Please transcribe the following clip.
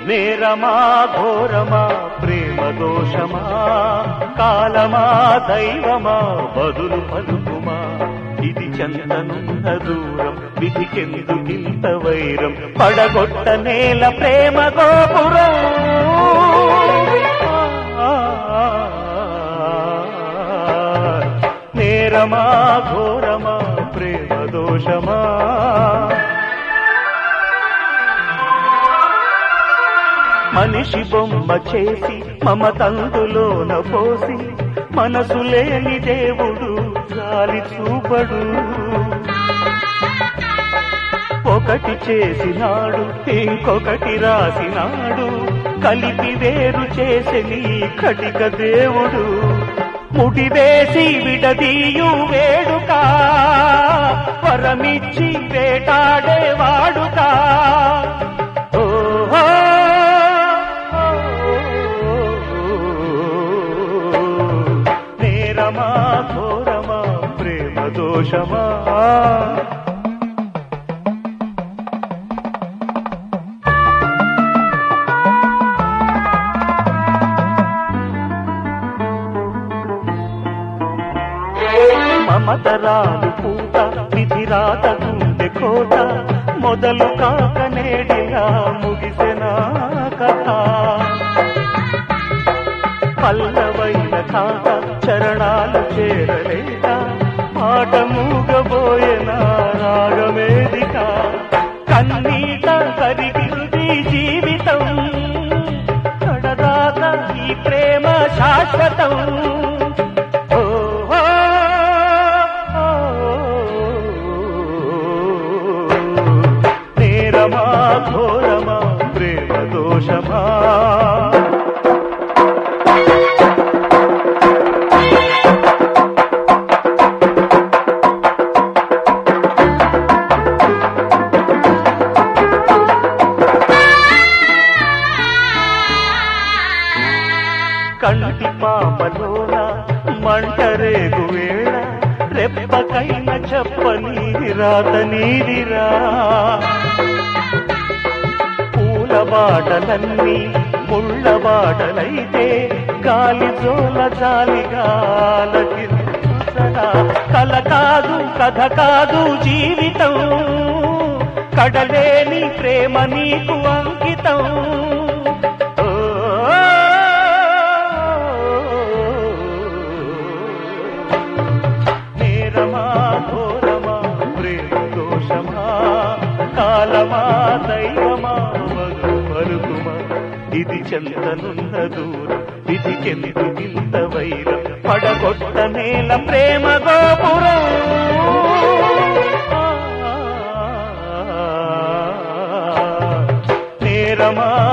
నేరమా ఘోరమా ప్రేమ దోషమా కాలమా దైవమా బదులు పలుకుమా ఇది చందనున్న దూరం విధికెందుకింత వైరం పడగొట్ట నేల ప్రేమ గోపురం నేరమా ఘోరమా ప్రేమ దోషమా మనిషి బొమ్మ చేసి మమతందులోన పోసి మనసు లేని దేవుడు గాలి చూపడు ఒకటి చేసినాడు ఇంకొకటి రాసినాడు కలిపి వేరు చేసి నీ కటిక దేవుడు ముడివేసి విడదీయు వేడుక వరమిచ్చి వేటాడే వాడుకా ఓహో నేరమా ఘోరమా ప్రేమ దోషమా మమతరాలు పూత విధిరాత గుండె కోట మొదలు కాక నేడిలా ముగిసిన కథ పల్లవైన కాక చరణాలు చేరలేక పాట మూగబోయిన రాగమేదిక కన్నీట కరిగింది జీవితం కడదాకా ఈ ప్రేమ శాశ్వతం ఓ, ఓ, ఓ, నేరమా ఘోరమా ప్రేమ దోషమా కంటి పాపలోన మంటరేగు వేళ రెప్పకైన చెప్పని రాత నీదిరా పూల బాటలన్నీ ముళ్ళ బాటలైతే గాలి జోల జాలిగా ఆలకించుసరా. కల కాదు కథ కాదు జీవితం కడలేని ప్రేమ నీకు అంకితం ఓ, నేరమా ఘోరమా ప్రేమ దోషమా కాలమా దైవమా మగు పలుకుమా ఇది చందనున్న దూరం విధికెందుకింత వైరం పడగొట్ట నేల ప్రేమ గోపురం నేరమా